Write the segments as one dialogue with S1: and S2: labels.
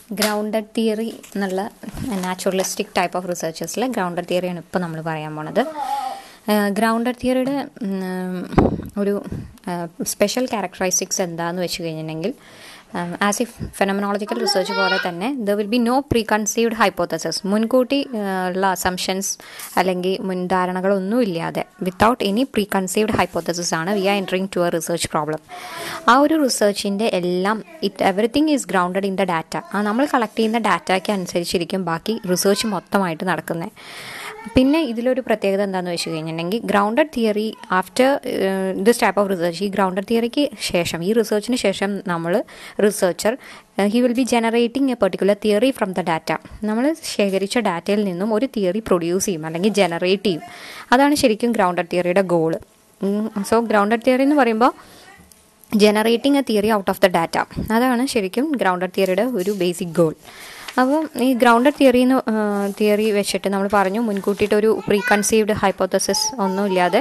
S1: grounded theory എന്നുള്ള naturalistic type of റിസർച്ചേഴ്സിൽ grounded തിയറിയാണ് ഇപ്പോൾ നമ്മൾ പറയാൻ പോണത് ഗ്രൗണ്ടഡ് തിയറിയുടെ ഒരു സ്പെഷ്യൽ ക്യാരക്ടറിസ്റ്റിക്സ് എന്താണെന്ന് വെച്ച് കഴിഞ്ഞിട്ടുണ്ടെങ്കിൽ ആസ് ഇഫ് ഫെനമനോളജിക്കൽ റിസർച്ച് പോലെ തന്നെ the will be no preconceived hypothesis മുൻകൂട്ടി ഉള്ള അസംഷൻസ് അല്ലെങ്കിൽ മുൻധാരണകളൊന്നും ഇല്ലാതെ without any preconceived hypothesis ആണ് we are entering to a research problem ആ ഒരു റിസർച്ചിൻ്റെ എല്ലാം it everything is grounded in the data ആ നമ്മൾ കളക്ട് ചെയ്യുന്ന ഡാറ്റയ്ക്ക് അനുസരിച്ചിരിക്കും ബാക്കി റിസർച്ച് മൊത്തമായിട്ട് നടക്കുന്നത് പിന്നെ ഇതിലൊരു പ്രത്യേകത എന്താണെന്ന് വെച്ച് കഴിഞ്ഞിട്ടുണ്ടെങ്കിൽ grounded theory after this type of research ഈ ഗ്രൗണ്ടഡ് തിയറിക്ക് ശേഷം ഈ റിസർച്ചിന് ശേഷം നമ്മൾ researcher he will be generating a particular theory from the data നമ്മൾ ശേഖരിച്ച ഡാറ്റയിൽ നിന്നും ഒരു തിയറി പ്രൊഡ്യൂസ് ചെയ്യും അല്ലെങ്കിൽ ജനറേറ്റ് ചെയ്യും അതാണ് ശരിക്കും ഗ്രൗണ്ടഡ് തിയറിയുടെ ഗോള് സോ ഗ്രൗണ്ടഡ് തിയറി എന്ന് പറയുമ്പോൾ generating a theory out of the data അതാണ് ശരിക്കും ഗ്രൗണ്ടഡ് തിയറിയുടെ ഒരു ബേസിക് ഗോൾ അപ്പോൾ ഈ ഗ്രൗണ്ടഡ് തിയറി എന്ന് തിയറി വെച്ചിട്ട് നമ്മൾ പറഞ്ഞു മുൻകൂട്ടിയിട്ട് ഒരു പ്രീ കൺസീവ്ഡ് ഹൈപ്പോത്തസിസ് ഒന്നുമില്ലാതെ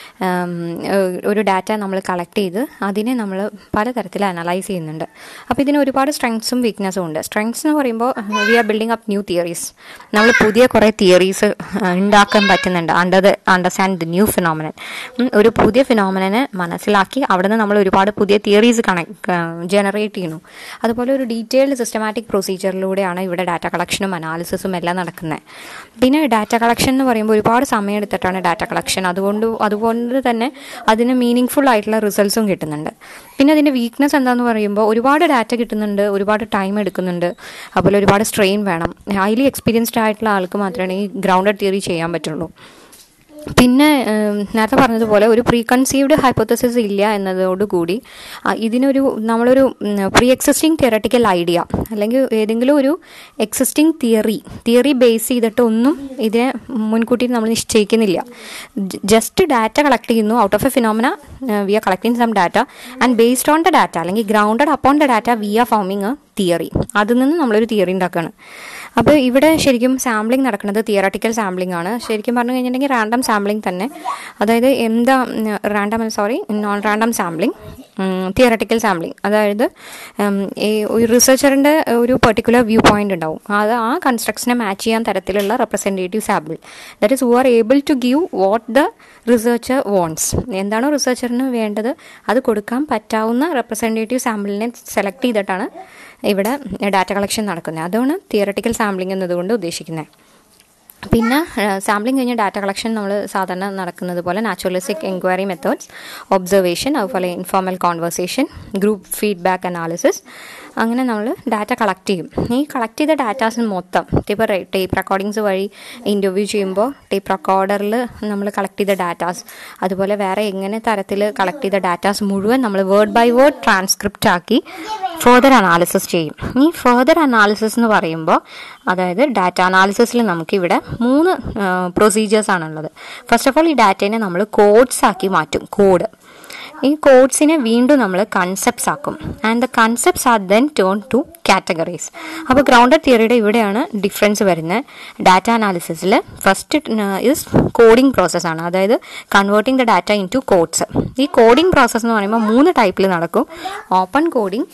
S1: ഒരു ഡാറ്റ നമ്മൾ കളക്ട് ചെയ്ത് അതിനെ നമ്മൾ പലതരത്തിൽ അനലൈസ് ചെയ്യുന്നുണ്ട് അപ്പോൾ ഇതിന് ഒരുപാട് സ്ട്രെങ്സും വീക്ക്നെസ്സും ഉണ്ട് സ്ട്രെങ്സ് എന്ന് പറയുമ്പോൾ we are building up new theories നമ്മൾ പുതിയ കുറേ തിയറീസ് ഉണ്ടാക്കാൻ പറ്റുന്നുണ്ട് under the understand the new phenomenon ഒരു പുതിയ ഫിനോമിനനെ മനസ്സിലാക്കി അവിടെ നിന്ന് നമ്മൾ ഒരുപാട് പുതിയ തിയറീസ് കണക്ട് ജനറേറ്റ് ചെയ്യുന്നു അതുപോലെ ഒരു ഡീറ്റെയിൽഡ് സിസ്റ്റമാറ്റിക് പ്രൊസീജിയറിലൂടെയാണ് ഇവിടെ ഡാറ്റ കളക്ഷനും അനാലിസിസും എല്ലാം നടക്കുന്നത് പിന്നെ ഡാറ്റ കളക്ഷൻ എന്ന് പറയുമ്പോൾ ഒരുപാട് സമയം എടുത്തിട്ടാണ് ഡാറ്റ കളക്ഷൻ അതുകൊണ്ട് അതുകൊണ്ട് തന്നെ അതിന് മീനിങ് ഫുൾ ആയിട്ടുള്ള റിസൾട്ട്സും കിട്ടുന്നുണ്ട് പിന്നെ അതിൻ്റെ വീക്ക്നെസ് എന്താണെന്ന് പറയുമ്പോൾ ഒരുപാട് ഡാറ്റ കിട്ടുന്നുണ്ട് ഒരുപാട് ടൈം എടുക്കുന്നുണ്ട് അതുപോലെ ഒരുപാട് സ്ട്രെയിൻ വേണം ഹൈലി എക്സ്പീരിയൻസ്ഡ് ആയിട്ടുള്ള ആൾക്ക് മാത്രമേ ഈ ഗ്രൗണ്ടഡ് തിയറി ചെയ്യാൻ പറ്റുള്ളൂ പിന്നെ നേരത്തെ പറഞ്ഞതുപോലെ ഒരു പ്രീ കൺസീവ്ഡ് ഹൈപ്പോത്തസിസ് ഇല്ല എന്നതോടുകൂടി ഇതിനൊരു നമ്മളൊരു പ്രീ എക്സിസ്റ്റിംഗ് തിയറട്ടിക്കൽ ഐഡിയ അല്ലെങ്കിൽ ഏതെങ്കിലും ഒരു എക്സിസ്റ്റിംഗ് തിയറി തിയറി ബേസ് ചെയ്തിട്ട് ഒന്നും ഇതിനെ മുൻകൂട്ടി നമ്മൾ നിശ്ചയിക്കുന്നില്ല ജസ്റ്റ് ഡാറ്റ കളക്ട് ചെയ്യുന്നു out of a phenomena we are collecting some data and based on the data അല്ലെങ്കിൽ grounded upon the data we are forming a theory അതിൽ നിന്ന് നമ്മളൊരു തിയറി ഉണ്ടാക്കുകയാണ് അപ്പോൾ ഇവിടെ ശരിക്കും സാമ്പിളിംഗ് നടക്കുന്നത് തിയറട്ടിക്കൽ സാമ്പിളിംഗ് ആണ് ശരിക്കും പറഞ്ഞു കഴിഞ്ഞിട്ടുണ്ടെങ്കിൽ റാൻഡം സാമ്പിളിംഗ് തന്നെ അതായത് എന്താ random sorry non random sampling theoretical sampling അതായത് ഈ ഒരു റിസർച്ചറിൻ്റെ ഒരു പെർട്ടിക്കുലർ വ്യൂ പോയിന്റ് ഉണ്ടാവും അത് ആ കൺസ്ട്രക്ഷനെ മാച്ച് ചെയ്യാൻ തരത്തിലുള്ള representative sample that is who are able to give what the researcher wants എന്താണോ റിസർച്ചറിന് വേണ്ടത് അത് കൊടുക്കാൻ പറ്റാവുന്ന റെപ്രസെൻറ്റേറ്റീവ് സാമ്പിളിനെ സെലക്ട് ചെയ്തിട്ടാണ് ഇവിടെ ഡാറ്റ കളക്ഷൻ നടക്കുന്നത് അതാണ് തിയറട്ടിക്കൽ സാമ്പിളിംഗ് എന്നതുകൊണ്ട് ഉദ്ദേശിക്കുന്നത് പിന്നെ സാമ്പിളിംഗ് കഴിഞ്ഞ ഡാറ്റ കളക്ഷൻ നമ്മൾ സാധാരണ നടക്കുന്നത് പോലെ നാച്ചുറലിസ്റ്റിക് എൻക്വയറി മെത്തേഡ്സ് ഒബ്സർവേഷൻ അതുപോലെ informal conversation group feedback analysis അങ്ങനെ നമ്മൾ ഡാറ്റ കളക്ട് ചെയ്യും ഈ കളക്ട് ചെയ്ത ഡാറ്റാസിന് മൊത്തം ഇപ്പോൾ ടേപ്പ് റെക്കോർഡിങ്സ് വഴി ഇൻ്റർവ്യൂ ചെയ്യുമ്പോൾ ടേപ്പ് റെക്കോർഡറിൽ നമ്മൾ കളക്ട് ചെയ്ത ഡാറ്റാസ് അതുപോലെ വേറെ എങ്ങനെ തരത്തിൽ കളക്ട് ചെയ്ത ഡാറ്റാസ് മുഴുവൻ നമ്മൾ വേർഡ് ബൈ വേർഡ് ട്രാൻസ്ക്രിപ്റ്റ് ആക്കി ഫെർദർ അനാലിസിസ് ചെയ്യും ഈ ഫെർദർ അനാലിസിസ് എന്ന് പറയുമ്പോൾ അതായത് ഡാറ്റ അനാലിസിസിൽ നമുക്കിവിടെ മൂന്ന് പ്രൊസീജിയേഴ്സ് ആണുള്ളത് ഫസ്റ്റ് ഓഫ് ഓൾ ഈ ഡാറ്റേനെ നമ്മൾ കോഡ്സ് ആക്കി മാറ്റും കോഡ് ഈ കോഡ്സിനെ വീണ്ടും നമ്മൾ കൺസെപ്റ്റ്സ് ആക്കും and the concepts are then turn to categories അപ്പോൾ ഗ്രൗണ്ടഡ് തിയറിയുടെ ഇവിടെയാണ് ഡിഫറൻസ് വരുന്നത് ഡാറ്റ അനാലിസിസിൽ ഫസ്റ്റ് ഇസ് കോഡിംഗ് പ്രോസസ്സാണ് അതായത് converting the data into codes ഈ കോഡിംഗ് പ്രോസസ്സ് എന്ന് പറയുമ്പോൾ മൂന്ന് ടൈപ്പിൽ നടക്കും ഓപ്പൺ കോഡിംഗ്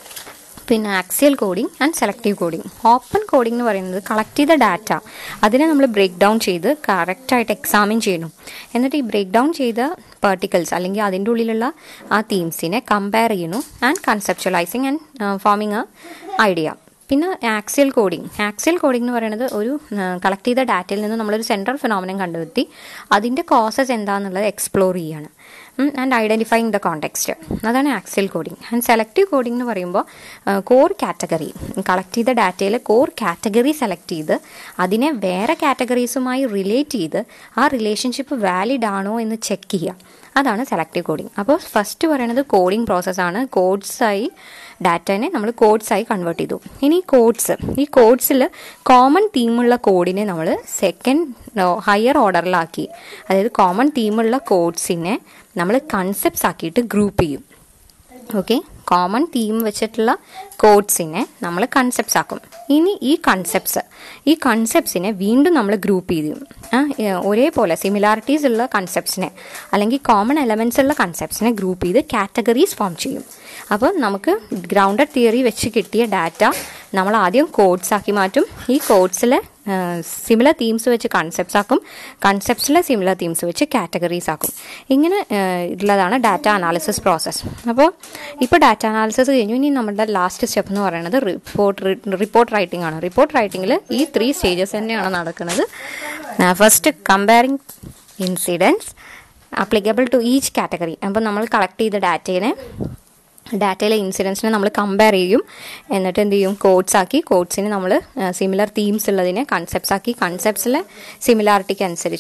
S1: പിന്നെ axial coding and selective coding open coding എന്ന് പറയുന്നത് കളക്ട് ചെയ്ത ഡാറ്റ അതിനെ നമ്മൾ ബ്രേക്ക് ഡൗൺ ചെയ്ത് കറക്റ്റായിട്ട് എക്സാമിൻ ചെയ്യണം എന്നിട്ട് ഈ ബ്രേക്ക് ഡൗൺ ചെയ്ത പെർട്ടിക്കൽസ് അല്ലെങ്കിൽ അതിൻ്റെ ഉള്ളിലുള്ള ആ തീംസിനെ കമ്പയർ ചെയ്യുന്നു and conceptualising and forming a idea പിന്നെ ആക്സിയൽ കോഡിംഗ് ആക്സിയൽ കോഡിംഗ് എന്ന് പറയുന്നത് ഒരു കളക്ട് ചെയ്ത ഡാറ്റയിൽ നിന്ന് നമ്മളൊരു സെൻട്രൽ ഫിനോമിനം കണ്ടെത്തി അതിൻ്റെ കോസസ് എന്താണെന്നുള്ളത് എക്സ്പ്ലോർ ചെയ്യാണ് ആൻഡ് ഐഡൻറ്റിഫൈങ് ദ കോണ്ടെക്സ്റ്റ് അതാണ് axial coding and selective coding എന്ന് പറയുമ്പോൾ കോർ കാറ്റഗറി കളക്ട് ചെയ്ത ഡാറ്റയിൽ കോർ കാറ്റഗറി സെലക്ട് ചെയ്ത് അതിനെ വേറെ കാറ്റഗറീസുമായി റിലേറ്റ് ചെയ്ത് ആ റിലേഷൻഷിപ്പ് വാലിഡ് ആണോ എന്ന് ചെക്ക് ചെയ്യുക അതാണ് സെലക്റ്റീവ് കോഡിംഗ് അപ്പോൾ ഫസ്റ്റ് പറയുന്നത് കോഡിംഗ് പ്രോസസ്സാണ് കോഡ്സായി ഡാറ്റനെ നമ്മൾ കോഡ്സായി കൺവേർട്ട് ചെയ്തു ഇനി കോഡ്സ് ഈ കോഡ്സിൽ കോമൺ തീമുള്ള കോഡിനെ നമ്മൾ സെക്കൻഡ് ഹയർ ഓർഡറിലാക്കി അതായത് കോമൺ തീമുള്ള കോഡ്സിനെ നമ്മൾ കൺസെപ്റ്റ്സ് ആക്കിയിട്ട് ഗ്രൂപ്പ് ചെയ്യും ഓക്കെ കോമൺ തീം വെച്ചിട്ടുള്ള കോഡ്സിനെ നമ്മൾ കൺസെപ്റ്റ്സ് ആക്കും ഇനി ഈ കൺസെപ്റ്റ്സ് ഈ കൺസെപ്റ്റ്സിനെ വീണ്ടും നമ്മൾ ഗ്രൂപ്പ് ചെയ്യും ആ, ഏ, ഒരേപോലെ സിമിലാരിറ്റീസ് ഉള്ള കൺസെപ്റ്റ്സിനെ അല്ലെങ്കിൽ കോമൺ എലമെൻറ്റ്സ് ഉള്ള കൺസെപ്റ്റ്സിനെ ഗ്രൂപ്പ് ചെയ്ത് കാറ്റഗറീസ് ഫോം ചെയ്യും അപ്പോൾ നമുക്ക് ഗ്രൗണ്ടഡ് തിയറി വെച്ച് കിട്ടിയ ഡാറ്റ നമ്മൾ ആദ്യം കോഡ്സ് ആക്കി മാറ്റും ഈ കോഡ്സിലെ സിമിലർ തീംസ് വെച്ച് കൺസെപ്റ്റ്സ് ആക്കും കൺസെപ്റ്റ്സിലെ സിമിലർ തീംസ് വെച്ച് കാറ്റഗറീസ് ആക്കും ഇങ്ങനെ ഏഹ്, ഉള്ളതാണ് ഡാറ്റ അനാലിസിസ് പ്രോസസ്സ് അപ്പോൾ ഇപ്പോൾ ഡാറ്റ അനാലിസിസ് കഴിഞ്ഞു ഇനി നമ്മുടെ ലാസ്റ്റ് സ്റ്റെപ്പ് എന്ന് പറയുന്നത് റിപ്പോർട്ട് റിപ്പോർട്ട് റൈറ്റിംഗ് ആണ് റിപ്പോർട്ട് റൈറ്റിംഗിൽ ഈ ത്രീ സ്റ്റേജസ് തന്നെയാണ് നടക്കുന്നത് first comparing incidents applicable to each category അപ്പോൾ നമ്മൾ കളക്ട് ചെയ്ത ഡാറ്റയെ ഡാറ്റയിലെ ഇൻസിഡൻസിനെ നമ്മൾ കമ്പയർ ചെയ്യും എന്നിട്ട് എന്ത് ചെയ്യും കോഡ്സ് ആക്കി കോഡ്സിന് നമ്മൾ സിമിലർ തീംസ് ഉള്ളതിനെ കൺസെപ്റ്റ്സ് ആക്കി കൺസെപ്റ്റ്സിലെ സിമിലാരിറ്റിക്ക് അനുസരിച്ച്